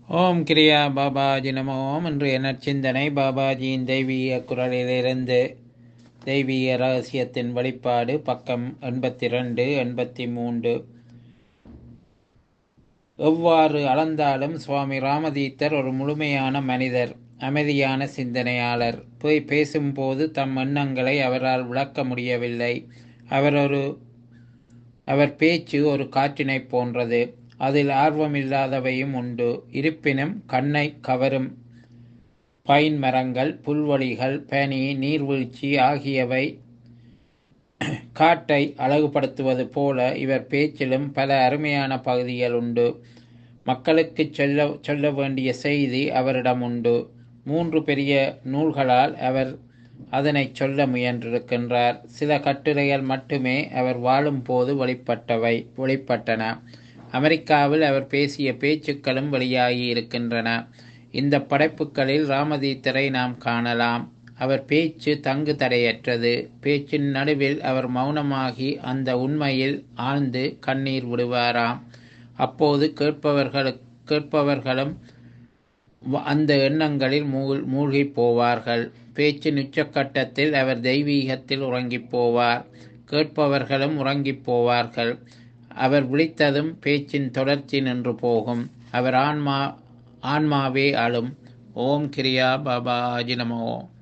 ஓம் கிரியா பாபாஜி நம ஓம் இன்றைய நற்சிந்தனை பாபாஜியின் தெய்வீக குரலிலிருந்து தெய்வீக ரகசியத்தின் வெளிப்பாடு பக்கம் எண்பத்தி ரெண்டு எண்பத்தி மூன்று எவ்வாறு அளந்தாலும் சுவாமி ராமதீத்தர் ஒரு முழுமையான மனிதர் அமைதியான சிந்தனையாளர் போய் பேசும்போது தம் எண்ணங்களை அவரால் விளக்க முடியவில்லை அவர் ஒரு அவர் பேச்சு ஒரு காற்றினைப் போன்றது அதில் ஆர்வமில்லாதவையும் உண்டு இருப்பினும் கண்ணை கவரும் பைன் மரங்கள் புல்வெளிகள் பனி நீர்வீழ்ச்சி ஆகியவை காட்டை அழகுபடுத்துவது போல இவர் பேச்சிலும் பல அருமையான பகுதிகள் உண்டு மக்களுக்கு சொல்ல சொல்ல வேண்டிய செய்தி அவரிடம் உண்டு மூன்று பெரிய நூல்களால் அவர் அதனை சொல்ல முயன்றிருக்கின்றார் சில கட்டுரைகள் மட்டுமே அவர் வாழும்போது வெளிப்பட்டவை வெளிப்பட்டன அமெரிக்காவில் அவர் பேசிய பேச்சுக்களும் வெளியாகி இருக்கின்றன இந்த படைப்புகளில் ராமதீத்தரை நாம் காணலாம் அவர் பேச்சு தங்கு தடையற்றது பேச்சின் நடுவில் அவர் மௌனமாகி அந்த உண்மையில் ஆழ்ந்து கண்ணீர் விடுவாராம் அப்போது கேட்பவர்களுக்கு கேட்பவர்களும் அந்த எண்ணங்களில் மூழ் மூழ்கி போவார்கள் பேச்சின் உச்சக்கட்டத்தில் அவர் தெய்வீகத்தில் உறங்கிப் போவார் கேட்பவர்களும் உறங்கிப் போவார்கள் அவர் விழித்ததும் பேச்சின் தொடர்ச்சி நின்று போகும் அவர் ஆன்மா ஆன்மாவே அழும் ஓம் கிரியா பாபா நமோ